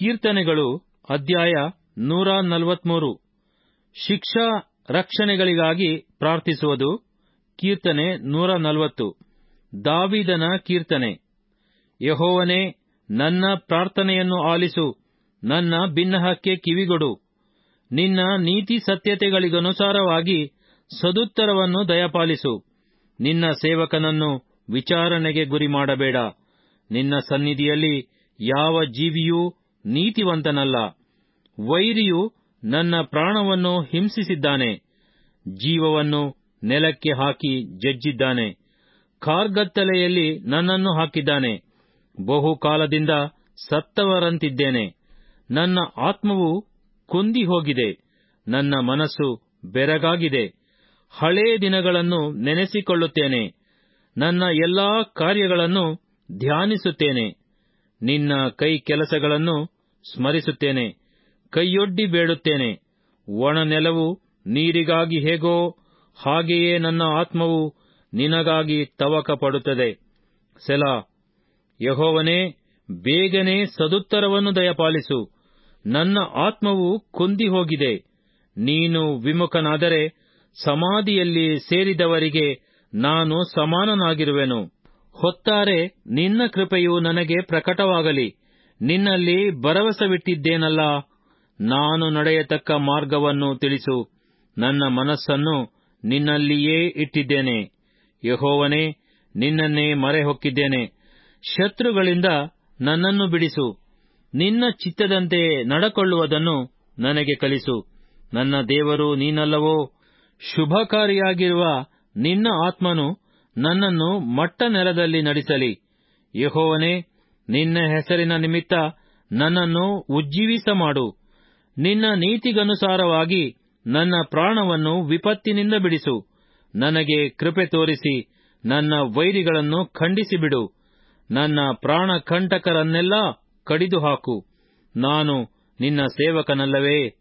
ಕೀರ್ತನೆಗಳು ಅಧ್ಯಾಯ ನೂರ ನಲವತ್ಮೂರು ಶಿಕ್ಷಾ ರಕ್ಷಣೆಗಳಿಗಾಗಿ ಪ್ರಾರ್ಥಿಸುವುದು ಕೀರ್ತನೆ ನೂರ ನಲವತ್ತು ದಾವಿದನ ಕೀರ್ತನೆ ಯಹೋವನೇ ನನ್ನ ಪ್ರಾರ್ಥನೆಯನ್ನು ಆಲಿಸು ನನ್ನ ಬಿನ್ನಹಕ್ಕೆ ಕಿವಿಗೊಡು ನಿನ್ನ ನೀತಿ ಸತ್ಯತೆಗಳಿಗನುಸಾರವಾಗಿ ಸದುತ್ತರವನ್ನು ದಯಪಾಲಿಸು ನಿನ್ನ ಸೇವಕನನ್ನು ವಿಚಾರಣೆಗೆ ಗುರಿ ಮಾಡಬೇಡ ನಿನ್ನ ಸನ್ನಿಧಿಯಲ್ಲಿ ಯಾವ ಜೀವಿಯೂ ನೀತಿವಂತನಲ್ಲ ವೈರಿಯು ನನ್ನ ಪ್ರಾಣವನ್ನು ಹಿಂಸಿಸಿದ್ದಾನೆ ಜೀವವನ್ನು ನೆಲಕ್ಕೆ ಹಾಕಿ ಜಜ್ಜಿದ್ದಾನೆ ಕಾರ್ಗತ್ತಲೆಯಲ್ಲಿ ನನ್ನನ್ನು ಹಾಕಿದ್ದಾನೆ ಬಹುಕಾಲದಿಂದ ಸತ್ತವರಂತಿದ್ದೇನೆ ನನ್ನ ಆತ್ಮವು ಕುಂದಿ ಹೋಗಿದೆ ನನ್ನ ಮನಸ್ಸು ಬೆರಗಾಗಿದೆ ಹಳೇ ದಿನಗಳನ್ನು ನೆನೆಸಿಕೊಳ್ಳುತ್ತೇನೆ ನನ್ನ ಎಲ್ಲಾ ಕಾರ್ಯಗಳನ್ನು ಧ್ಯಾನಿಸುತ್ತೇನೆ ನಿನ್ನ ಕೈ ಕೆಲಸಗಳನ್ನು ಸ್ಮರಿಸುತ್ತೇನೆ ಕೈಯೊಡ್ಡಿ ಬೇಡುತ್ತೇನೆ ಒಣ ನೆಲವು ನೀರಿಗಾಗಿ ಹೇಗೋ ಹಾಗೆಯೇ ನನ್ನ ಆತ್ಮವು ನಿನಗಾಗಿ ತವಕ ಪಡುತ್ತದೆ ಸೆಲಾ ಯಹೋವನೇ ಬೇಗನೆ ಸದುತ್ತರವನ್ನು ದಯಪಾಲಿಸು ನನ್ನ ಆತ್ಮವು ಕುಂದಿ ಹೋಗಿದೆ ನೀನು ವಿಮುಖನಾದರೆ ಸಮಾಧಿಯಲ್ಲಿ ಸೇರಿದವರಿಗೆ ನಾನು ಸಮಾನನಾಗಿರುವೆನು ಹೊತ್ತಾರೆ ನಿನ್ನ ಕೃಪೆಯು ನನಗೆ ಪ್ರಕಟವಾಗಲಿ ನಿನ್ನಲ್ಲಿ ಭರವಸವಿಟ್ಟಿದ್ದೇನಲ್ಲ ನಾನು ನಡೆಯತಕ್ಕ ಮಾರ್ಗವನ್ನು ತಿಳಿಸು ನನ್ನ ಮನಸ್ಸನ್ನು ನಿನ್ನಲ್ಲಿಯೇ ಇಟ್ಟಿದ್ದೇನೆ ಯಹೋವನೇ ನಿನ್ನನ್ನೇ ಮರೆಹೊಕ್ಕಿದ್ದೇನೆ ಶತ್ರುಗಳಿಂದ ನನ್ನನ್ನು ಬಿಡಿಸು ನಿನ್ನ ಚಿತ್ತದಂತೆ ನಡಕೊಳ್ಳುವುದನ್ನು ನನಗೆ ಕಲಿಸು ನನ್ನ ದೇವರು ನೀನಲ್ಲವೋ ಶುಭಕಾರಿಯಾಗಿರುವ ನಿನ್ನ ಆತ್ಮನು ನನ್ನನ್ನು ಮಟ್ಟ ನೆಲದಲ್ಲಿ ನಡೆಸಲಿ ಯಹೋವನೇ ನಿನ್ನ ಹೆಸರಿನ ನಿಮಿತ್ತ ನನ್ನನ್ನು ಉಜ್ಜೀವಿಸ ಮಾಡು ನಿನ್ನ ನೀತಿಗನುಸಾರವಾಗಿ ನನ್ನ ಪ್ರಾಣವನ್ನು ವಿಪತ್ತಿನಿಂದ ಬಿಡಿಸು ನನಗೆ ಕೃಪೆ ತೋರಿಸಿ ನನ್ನ ವೈರಿಗಳನ್ನು ಖಂಡಿಸಿಬಿಡು ನನ್ನ ಪ್ರಾಣ ಕಂಟಕರನ್ನೆಲ್ಲ ಕಡಿದು ಹಾಕು ನಾನು ನಿನ್ನ ಸೇವಕನಲ್ಲವೇ